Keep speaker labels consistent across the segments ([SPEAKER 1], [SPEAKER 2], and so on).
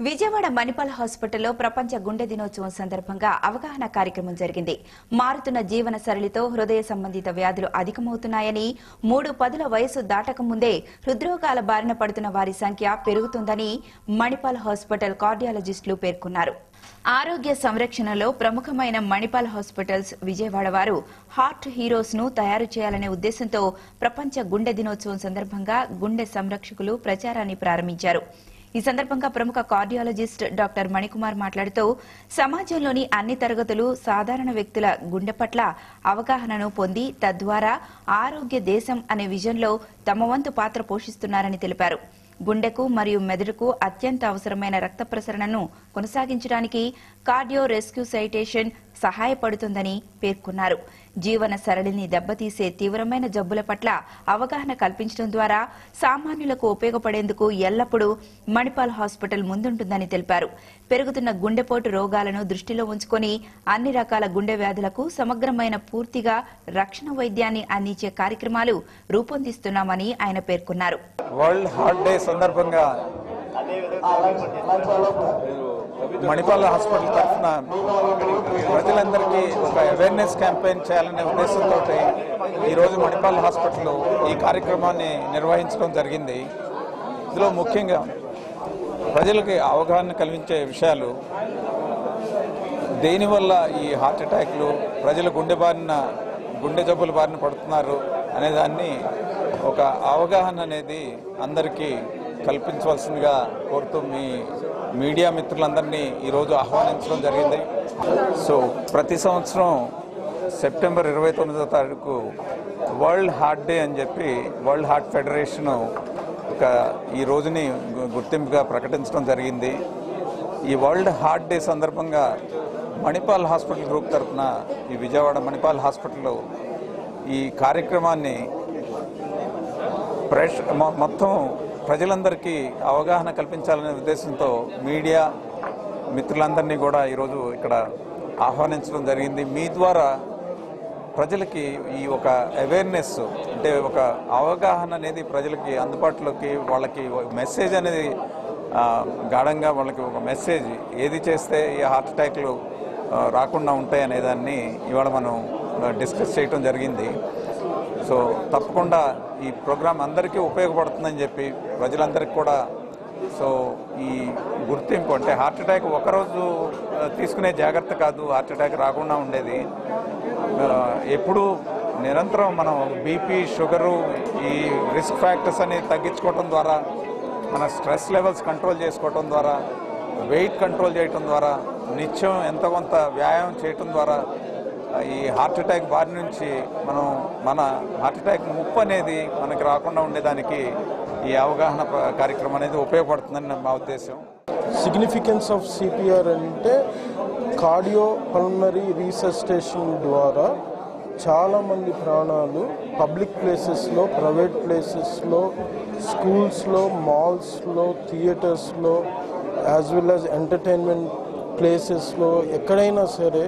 [SPEAKER 1] విజయవాడ మణిపాల్ హాస్పిటల్లో ప్రపంచ గుండె దినోత్సవం సందర్భంగా అవగాహన కార్యక్రమం జరిగింది మారుతున్న జీవన సరళితో హృదయ సంబంధిత వ్యాధులు అధికమవుతున్నాయని మూడు పదుల వయసు దాటక ముందే హృద్రోగాల బారిన పడుతున్న వారి సంఖ్య పెరుగుతుందని మణిపాల్ హాస్పిటల్ కార్డియాలజిస్టులు పేర్కొన్నారు ఆరోగ్య సంరక్షణలో ప్రముఖమైన మణిపాల్ హాస్పిటల్స్ విజయవాడ వారు హార్ట్ హీరోస్ ను తయారు చేయాలనే ఉద్దేశంతో ప్రపంచ గుండె దినోత్సవం సందర్భంగా గుండె సంరక్షకులు ప్రచారాన్ని ప్రారంభించారు ఈ సందర్భంగా ప్రముఖ కార్డియాలజిస్ట్ డాక్టర్ మణికుమార్ మాట్లాడుతూ సమాజంలోని అన్ని తరగతులు సాధారణ వ్యక్తుల గుండె పట్ల అవగాహనను పొంది తద్వారా ఆరోగ్య దేశం అనే విజన్లో తమ వంతు పాత్ర పోషిస్తున్నారని తెలిపారు గుండెకు మరియు మెదడుకు అత్యంత అవసరమైన రక్త ప్రసరణను కొనసాగించడానికి కార్డియో రెస్క్యూ సైటేషన్ సహాయపడుతుందని పేర్కొన్నారు జీవన సరళిని దెబ్బతీసే తీవ్రమైన జబ్బుల పట్ల అవగాహన కల్పించడం ద్వారా సామాన్యులకు ఉపయోగపడేందుకు ఎల్లప్పుడూ మణిపాల్ హాస్పిటల్ ముందుంటుందని తెలిపారు పెరుగుతున్న గుండెపోటు రోగాలను దృష్టిలో ఉంచుకొని అన్ని రకాల గుండె వ్యాధులకు సమగ్రమైన పూర్తిగా రక్షణ వైద్యాన్ని అందించే కార్యక్రమాలు రూపొందిస్తున్నామని ఆయన పేర్కొన్నారు
[SPEAKER 2] వరల్డ్ హార్ట్ డే సందర్భంగా మణిపాల్ హాస్పిటల్ తరఫున ప్రజలందరికీ ఒక అవేర్నెస్ క్యాంపెయిన్ చేయాలనే ఉద్దేశంతో ఈరోజు మణిపాల్ హాస్పిటల్ ఈ కార్యక్రమాన్ని నిర్వహించడం జరిగింది ఇందులో ముఖ్యంగా ప్రజలకి అవగాహన కలిగించే విషయాలు దేనివల్ల ఈ హార్ట్ అటాక్లు ప్రజలు గుండె బారిన గుండె జబ్బుల బారిన పడుతున్నారు అనే దాన్ని ఒక అవగాహన అనేది అందరికీ కల్పించవలసిందిగా కోరుతూ మీ మీడియా మిత్రులందరినీ ఈరోజు ఆహ్వానించడం జరిగింది సో ప్రతి సంవత్సరం సెప్టెంబర్ ఇరవై తొమ్మిదో తారీఖు వరల్డ్ హార్ట్ డే అని చెప్పి వరల్డ్ హార్ట్ ఫెడరేషన్ ఒక ఈ రోజుని గు- గుర్తింపుగా ప్రకటించడం జరిగింది ఈ వరల్డ్ హార్ట్ డే సందర్భంగా మణిపాల్ హాస్పిటల్ గ్రూప్ తరఫున ఈ విజయవాడ మణిపాల్ హాస్పిటల్లో ఈ కార్యక్రమాన్ని ప్రేక్ష మొ- మొత్తం ప్రజలందరికీ అవగాహన కల్పించాలనే ఉద్దేశంతో మీడియా మిత్రులందరినీ కూడా ఈరోజు ఇక్కడ ఆహ్వానించడం జరిగింది మీ ద్వారా ప్రజలకి ఈ ఒక అవేర్నెస్ అంటే ఒక అవగాహన అనేది ప్రజలకి అందుబాటులోకి వాళ్ళకి మెసేజ్ అనేది ఆ, గాఢంగా వాళ్ళకి ఒక మెసేజ్ ఏది చేస్తే ఈ హార్ట్ అటాక్లు ఆ, రాకుండా ఉంటాయి అనే దాన్ని ఇవాళ మనం డిస్కస్ చేయటం జరిగింది సో తప్పకుండా ఈ ప్రోగ్రాం అందరికీ ఉపయోగపడుతుందని చెప్పి ప్రజలందరికీ కూడా సో ఈ గుర్తింపు అంటే హార్ట్ అటాక్ ఒకరోజు ఆ, తీసుకునే జాగ్రత్త కాదు హార్ట్ అటాక్ రాకుండా ఉండేది ఆ, ఎప్పుడు నిరంతరం మనం బీపీ షుగరు ఈ రిస్క్ ఫ్యాక్టర్స్ అని తగ్గించుకోవటం ద్వారా మన స్ట్రెస్ లెవెల్స్ కంట్రోల్ చేసుకోవటం ద్వారా వెయిట్ కంట్రోల్ చేయటం ద్వారా నిత్యం ఎంత కొంత వ్యాయామం చేయటం ద్వారా ఈ హార్ట్ అటాక్ బారి నుంచి మనం మన హార్ట్ అటాక్ ముప్పు అనేది మనకి రాకుండా ఉండేదానికి ఈ అవగాహన ప- కార్యక్రమం అనేది ఉపయోగపడుతుందని మా ఉద్దేశం
[SPEAKER 3] సిగ్నిఫికెన్స్ ఆఫ్ సిపిఆర్ అంటే కార్డియో పల్మనరీ రీసస్టేషన్ ద్వారా చాలామంది ప్రాణాలు పబ్లిక్ ప్లేసెస్లో ప్రైవేట్ ప్లేసెస్లో స్కూల్స్లో మాల్స్లో థియేటర్స్లో యాజ్ వెల్ యాజ్ ఎంటర్టైన్మెంట్ ప్లేసెస్లో ఎక్కడైనా సరే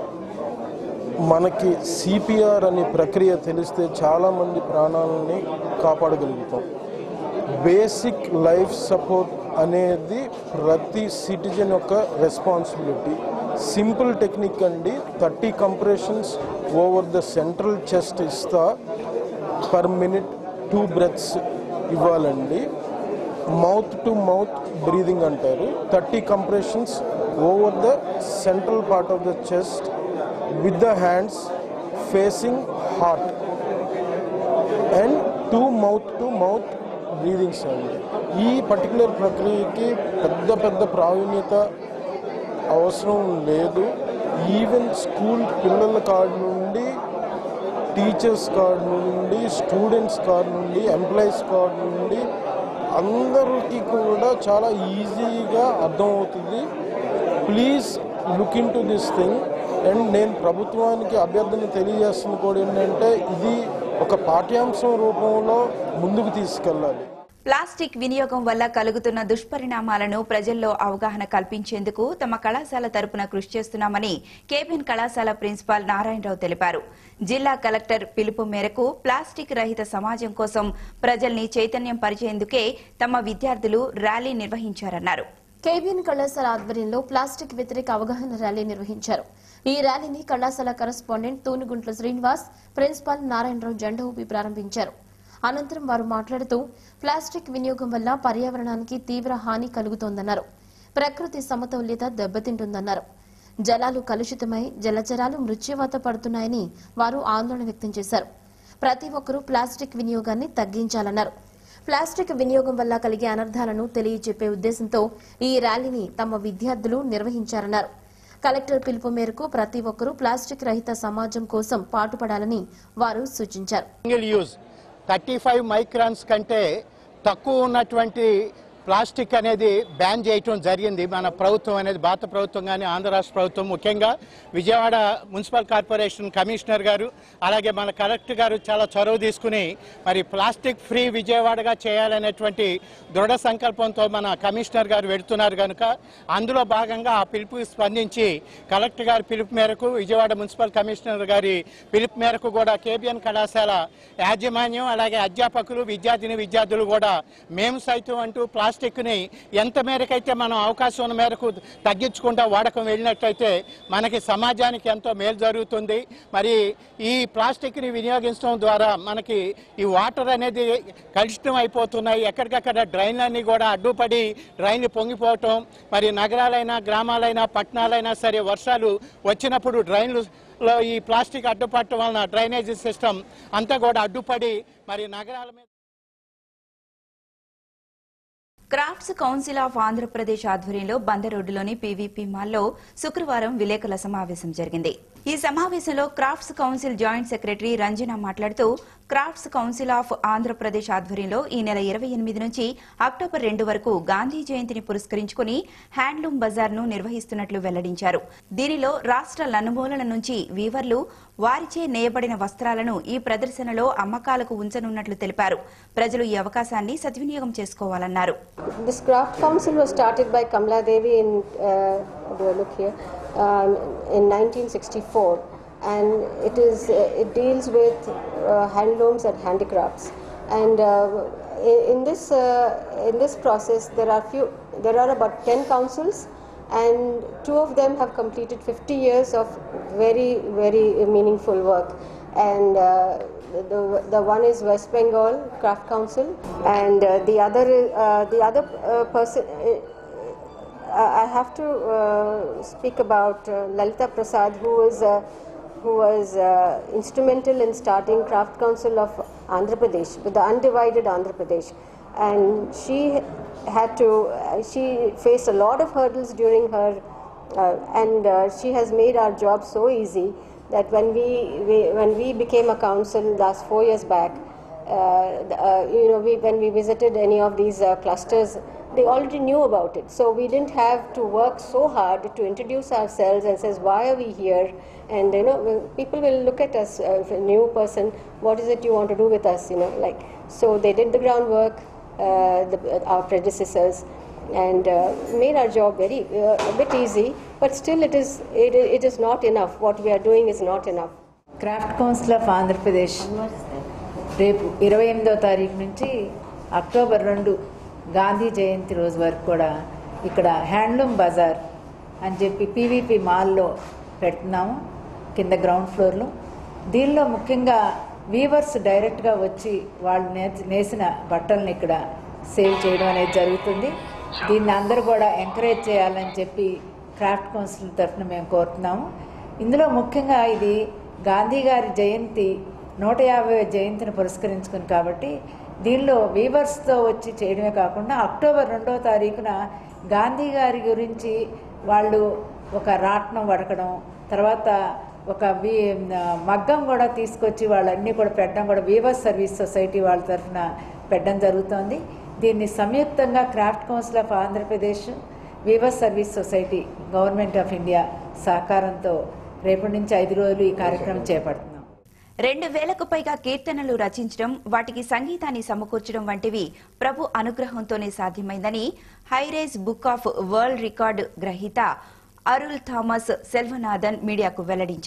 [SPEAKER 3] మనకి సిపిఆర్ అనే ప్రక్రియ తెలిస్తే చాలామంది ప్రాణాలని కాపాడగలుగుతాం బేసిక్ లైఫ్ సపోర్ట్ అనేది ప్రతి సిటిజన్ యొక్క రెస్పాన్సిబిలిటీ సింపుల్ టెక్నిక్ అండి thirty compressions over the central chest ఇస్తా పర్ మినిట్ టూ బ్రెత్స్ ఇవ్వాలండి మౌత్ టు మౌత్ బ్రీదింగ్ అంటారు thirty compressions over the central part of the chest with the hands facing heart and two mouth to mouth breathings అండి ఈ particular ప్రక్రియకి పెద్ద పెద్ద ప్రావీణ్యత అవసరం లేదు ఈవెన్ స్కూల్ పిల్లల కాడ నుండి టీచర్స్ కార్డ్ నుండి స్టూడెంట్స్ కార్డ్ నుండి ఎంప్లాయీస్ కార్డ్ నుండి అందరికీ కూడా చాలా ఈజీగా అర్థమవుతుంది please look into this thing and నేను ప్రభుత్వానికి అభ్యర్థన తెలియజేస్తుంది కూడా ఏంటంటే ఇది ఒక పాఠ్యాంశం రూపంలో ముందుకు తీసుకెళ్ళాలి
[SPEAKER 1] ప్లాస్టిక్ వినియోగం వల్ల కలుగుతున్న దుష్పరిణామాలను ప్రజల్లో అవగాహన కల్పించేందుకు తమ కళాశాల తరపున కృషి చేస్తున్నామని కేబిన్ కళాశాల ప్రిన్సిపాల్ నారాయణరావు తెలిపారు జిల్లా కలెక్టర్ పిలుపు మేరకు ప్లాస్టిక్ రహిత సమాజం కోసం ప్రజల్ని చైతన్యం పరిచేందుకే తమ విద్యార్థులు ర్యాలీ నిర్వహించారన్నారు
[SPEAKER 4] కేబిఎన్ కళాశాల ఆధ్వర్యంలో ప్లాస్టిక్ వ్యతిరేక అవగాహన ర్యాలీ నిర్వహించారు ఈ ర్యాలీని కళాశాల కరెస్పాండెంట్ తూనుగుంట్ల శ్రీనివాస్ ప్రిన్సిపాల్ నారాయణరావు జెండా ఊపి ప్రారంభించారు అనంతరం వారు మాట్లాడుతూ ప్లాస్టిక్ వినియోగం వల్ల పర్యావరణానికి తీవ్ర హాని కలుగుతోందన్నారు ప్రకృతి సమతౌల్యత దెబ్బతింటుందన్నారు జలాలు కలుషితమై జలచరాలు మృత్యువాత పడుతున్నాయని వారు ఆందోళన వ్యక్తం చేశారు ప్రతి ఒక్కరూ ప్లాస్టిక్ వినియోగాన్ని తగ్గించాలన్నారు ప్లాస్టిక్ వినియోగం వల్ల కలిగే అనర్థాలను తెలియజెప్పే ఉద్దేశంతో ఈ ర్యాలీని తమ విద్యార్థులు నిర్వహించారన్నారు కలెక్టర్ పిలుపు మేరకు ప్రతి ఒక్కరూ ప్లాస్టిక్ రహిత సమాజం కోసం పాటుపడాలని వారు సూచించారు
[SPEAKER 5] single use thirty five microns కంటే తక్కువ ఉన్నటువంటి ప్లాస్టిక్ అనేది బ్యాన్ చేయటం జరిగింది మన ప్రభుత్వం అనేది భారత ప్రభుత్వం కానీ ఆంధ్ర రాష్ట్ర ప్రభుత్వం ముఖ్యంగా విజయవాడ మున్సిపల్ కార్పొరేషన్ కమిషనర్ గారు అలాగే మన కలెక్టర్ గారు చాలా చొరవ తీసుకుని మరి ప్లాస్టిక్ ఫ్రీ విజయవాడగా చేయాలనేటువంటి దృఢ సంకల్పంతో మన కమిషనర్ గారు వెడుతున్నారు కనుక అందులో భాగంగా ఆ పిలుపు స్పందించి కలెక్టర్ గారి పిలుపు మేరకు విజయవాడ మున్సిపల్ కమిషనర్ గారి పిలుపు మేరకు కూడా కేబిఎన్ కళాశాల యాజమాన్యం అలాగే అధ్యాపకులు విద్యార్థిని విద్యార్థులు కూడా మేము సైతం అంటూ ప్లాస్టిక్ని ఎంత మేరకైతే మనం అవకాశం ఉన్న మేరకు తగ్గించుకుంటా వాడకం వెళ్ళినట్టయితే మనకి సమాజానికి ఎంతో మేలు జరుగుతుంది మరి ఈ ప్లాస్టిక్ని వినియోగించడం ద్వారా మనకి ఈ వాటర్ అనేది కలుషితం అయిపోతున్నాయి ఎక్కడికక్కడ డ్రైన్లన్నీ కూడా అడ్డుపడి డ్రైన్లు పొంగిపోవటం మరి నగరాలైనా గ్రామాలైనా పట్టణాలైనా సరే వర్షాలు వచ్చినప్పుడు డ్రైన్లు లో ఈ ప్లాస్టిక్ అడ్డుపడటం వలన డ్రైనేజీ సిస్టమ్ అంతా కూడా అడ్డుపడి మరి నగరాల మీద
[SPEAKER 1] క్రాఫ్ట్స్ కౌన్సిల్ ఆఫ్ ఆంధ్రప్రదేశ్ ఆధ్వర్యంలో బందరోడ్డులోని పీవీపీ మాల్లో శుక్రవారం విలేకరుల సమావేశం జరిగింది ఈ సమావేశంలో crafts council joint secretary Ranjana మాట్లాడుతూ క్రాఫ్ట్స్ కౌన్సిల్ ఆఫ్ ఆంధ్రప్రదేశ్ ఆధ్వర్యంలో ఈ నెల ఇరవై ఎనిమిది నుంచి అక్టోబర్ రెండు వరకు గాంధీ జయంతిని పురస్కరించుకుని హ్యాండ్లూమ్ బజార్ ను నిర్వహిస్తున్నట్లు వెల్లడించారు దీనిలో రాష్ట్ర నలుమూలల నుంచి వీవర్లు వారిచే నేయబడిన వస్త్రాలను ఈ ప్రదర్శనలో అమ్మకాలకు ఉంచనున్నట్లు తెలిపారు ప్రజలు ఈ అవకాశాన్ని సద్వినియోగం చేసుకోవాలన్నారు
[SPEAKER 6] This craft council was started by Kamala Devi in, uh, do I look here, um, in 1964, and it is uh, it deals with uh, handlooms and handicrafts. And uh, in, in this uh, in this process, there are few there are about ten councils, and two of them have completed 50 years of very very meaningful work. And uh, the, the one is West Bengal Craft Council, and uh, the other is- uh, the other uh, person. Uh, I have to uh, speak about uh, Lalita Prasad, who was uh, who was uh, instrumental in starting Craft Council of Andhra Pradesh, with the undivided Andhra Pradesh, and she had to. Uh, she faced a lot of hurdles during her, uh, and uh, she has made our job so easy that when we, we when we became a council last four years back, uh, the- uh, you know, we, when we visited any of these uh, clusters, they already knew about it. So we didn't have to work so hard to introduce ourselves and says, why are we here? And you know, when people will look at us, uh, if a new person, what is it you want to do with us? You know, like so they did the groundwork, uh, the, our predecessors, and uh, made our job very uh, a bit easy. But still, it is it, it is not enough. What we are doing is not enough.
[SPEAKER 7] Craft council of Andhra Pradesh రేపు ఇరవై ఎనిమిదో తారీఖు నుంచి October రెండు గాంధీ జయంతి రోజు వరకు కూడా ఇక్కడ హ్యాండ్లూమ్ బజార్ అని చెప్పి పీవీపీ మాల్లో పెడుతున్నాము కింద గ్రౌండ్ ఫ్లోర్లో దీనిలో ముఖ్యంగా వీవర్స్ డైరెక్ట్గా వచ్చి వాళ్ళు నేర్చి నేసిన బట్టల్ని ఇక్కడ సేల్ చేయడం అనేది జరుగుతుంది దీన్ని అందరూ కూడా ఎంకరేజ్ చేయాలని చెప్పి క్రాఫ్ట్ కౌన్సిల్ తరఫున మేము కోరుతున్నాము ఇందులో ముఖ్యంగా ఇది గాంధీ గారి జయంతి నూట యాభై జయంతిని పురస్కరించుకుని కాబట్టి దీనిలో వీవర్స్తో వచ్చి చేయడమే కాకుండా అక్టోబర్ రెండవ తారీఖున గాంధీ గారి గురించి వాళ్ళు ఒక రాట్నం వడకడం తర్వాత ఒక వీ మగ్గం కూడా తీసుకొచ్చి వాళ్ళన్నీ కూడా పెట్టడం కూడా వీవర్స్ సర్వీస్ సొసైటీ వాళ్ళ తరఫున పెట్టడం జరుగుతోంది దీన్ని సంయుక్తంగా craft council of Andhra Pradesh weavers service society government of India సహకారంతో రేపటి నుంచి ఐదు రోజులు ఈ కార్యక్రమం చేపడుతున్నాం
[SPEAKER 1] రెండు వేలకు పైగా కీర్తనలు రచించడం వాటికి సంగీతాన్ని సమకూర్చడం వంటివి ప్రభు అనుగ్రహంతోనే సాధ్యమైందని high range book of world record గ్రహీత అరుల్ థామస్ సెల్వనాథన్ మీడియాకు వెల్లడించారు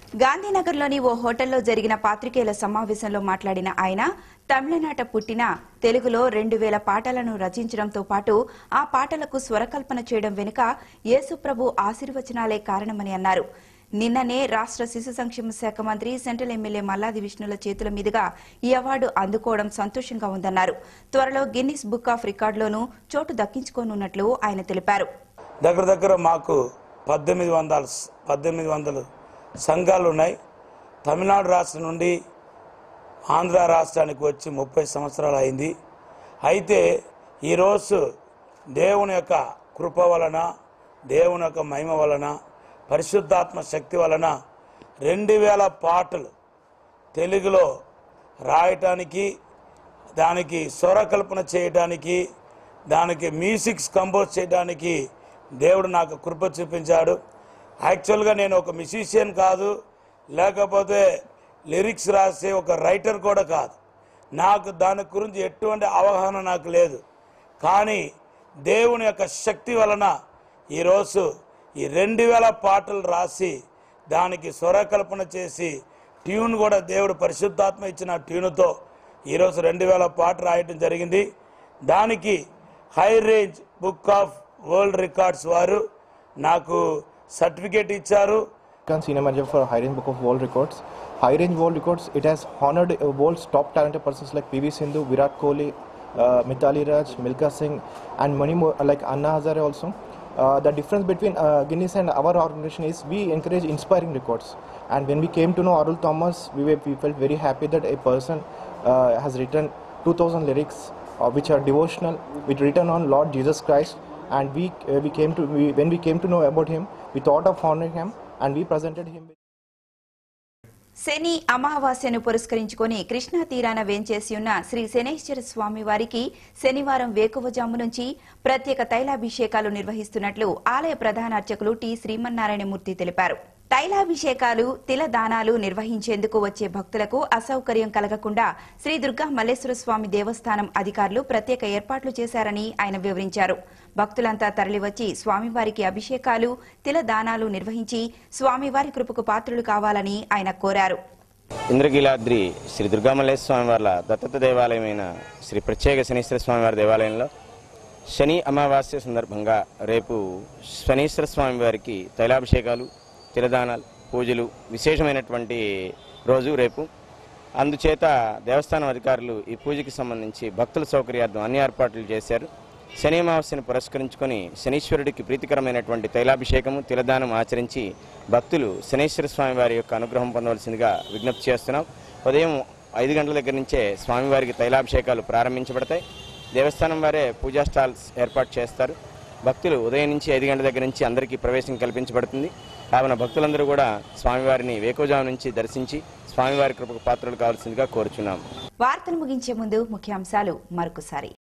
[SPEAKER 1] గాంధీనగర్లోని ఓ హోటల్లో జరిగిన పాత్రికేయుల సమావేశంలో మాట్లాడిన ఆయన తమిళనాట పుట్టిన తెలుగులో రెండు వేల పాటలను రచించడంతో పాటు ఆ పాటలకు స్వరకల్పన చేయడం వెనుక యేసుప్రభు ఆశీర్వచనాలే కారణమని అన్నారు నిన్ననే రాష్ట్ర శిశు సంక్షేమ శాఖ మంత్రి సెంట్రల్ ఎమ్మెల్యే మల్లాది విష్ణుల చేతుల మీదుగా ఈ అవార్డు అందుకోవడం సంతోషంగా ఉందన్నారు త్వరలో గిన్నిస్ బుక్ ఆఫ్ రికార్డులోనూ చోటు దక్కించుకోనున్నట్లు ఆయన తెలిపారు
[SPEAKER 8] దగ్గర దగ్గర మాకు పద్దెనిమిది వందల పద్దెనిమిది వందలు సంఘాలు ఉన్నాయి తమిళనాడు రాష్ట్రం నుండి ఆంధ్ర రాష్ట్రానికి వచ్చి ముప్పై సంవత్సరాలు అయింది అయితే ఈరోజు దేవుని యొక్క కృప వలన దేవుని యొక్క మహిమ వలన పరిశుద్ధాత్మ శక్తి వలన రెండు వేల పాటలు తెలుగులో రాయటానికి దానికి స్వరకల్పన చేయడానికి దానికి మ్యూజిక్స్ కంపోజ్ చేయడానికి దేవుడు నాకు కృప చూపించాడు యాక్చువల్గా నేను ఒక మ్యూజిషియన్ కాదు లేకపోతే లిరిక్స్ రాసే ఒక రైటర్ కూడా కాదు నాకు దాని గురించి ఎటువంటి అవగాహన నాకు లేదు కానీ దేవుని యొక్క శక్తి వలన ఈరోజు ఈ రెండు వేల పాటలు రాసి దానికి స్వరకల్పన చేసి ట్యూన్ కూడా దేవుడు పరిశుద్ధాత్మ ఇచ్చిన ట్యూన్తో ఈరోజు రెండు వేల పాట రాయటం జరిగింది దానికి high range book of world records వారు నాకు సర్టిఫికేట్ ఇచ్చారు
[SPEAKER 9] American Senior Manager for High Range Book of World Records. High Range World Records, it has honored uh, world's top talented persons like PV Sindhu, Virat Kohli, uh, Mithali Raj, Milka Singh, and many more uh, like Anna Hazare also. Uh, the difference between uh, Guinness and our organization is we encourage inspiring records. And when we came to know Arul Thomas, we, were, we felt very happy that a person uh, has written 2,000 lyrics uh, which are devotional, which written on Lord Jesus Christ. And we, uh, we came to we, when we came to know about him, we thought of honoring him, and we presented him. with
[SPEAKER 1] శని అమావాస్యను పురస్కరించుకొని కృష్ణా తీరాన వేంచేసి ఉన్న శ్రీ శనేశ్వర స్వామి వారికి శనివారం వేకువజాము నుంచి ప్రత్యేక తైలాభిషేకాలు నిర్వహిస్తున్నట్లు ఆలయ ప్రధాన అర్చకులు టి శ్రీమన్నారాయణమూర్తి తెలిపారు తైలాభిషేకాలు తిల దానాలు నిర్వహించేందుకు వచ్చే భక్తులకు అసౌకర్యం కలగకుండా శ్రీ దుర్గా మల్లేశ్వర స్వామి దేవస్థానం అధికారులు ప్రత్యేక ఏర్పాట్లు చేశారని ఆయన వివరించారు భక్తులంతా తరలివచ్చి స్వామివారికి అభిషేకాలు తిల దానాలు నిర్వహించి స్వామివారి కృపకు పాత్రులు కావాలని ఆయన కోరారు
[SPEAKER 10] ఇంద్రకీలాద్రి శ్రీ దుర్గామల్లేశ్వర స్వామి వార్ల దత్తత దేవాలయమైన శ్రీ ప్రత్యేక శనీశ్వర స్వామి వారి దేవాలయంలో శని అమావాస్య సందర్భంగా రేపు శనీశ్వర స్వామి వారికి తైలాభిషేకాలు తిలదానాలు పూజలు విశేషమైనటువంటి రోజు రేపు అందుచేత దేవస్థానం అధికారులు ఈ పూజకి సంబంధించి భక్తుల సౌకర్యార్థం అన్ని ఏర్పాట్లు చేశారు శని అమావాస్యను పురస్కరించుకొని శనీశ్వరుడికి ప్రీతికరమైనటువంటి తైలాభిషేకము తిలదానం ఆచరించి భక్తులు శనీశ్వర స్వామి వారి యొక్క అనుగ్రహం పొందవలసిందిగా విజ్ఞప్తి చేస్తున్నాం ఉదయం ఐదు గంటల దగ్గర నుంచే స్వామివారికి తైలాభిషేకాలు ప్రారంభించబడతాయి దేవస్థానం వారే పూజా స్టాల్స్ ఏర్పాటు చేస్తారు భక్తులు ఉదయం నుంచి ఐదు గంటల దగ్గర నుంచి అందరికీ ప్రవేశం కల్పించబడుతుంది కావున భక్తులందరూ కూడా స్వామివారిని వేకోజాము నుంచి దర్శించి స్వామివారి కృపకు పాత్రలు కావాల్సిందిగా కోరుచున్నాం
[SPEAKER 1] వార్తలు ముగించే ముందు ముఖ్యాంశాలు మరొకసారి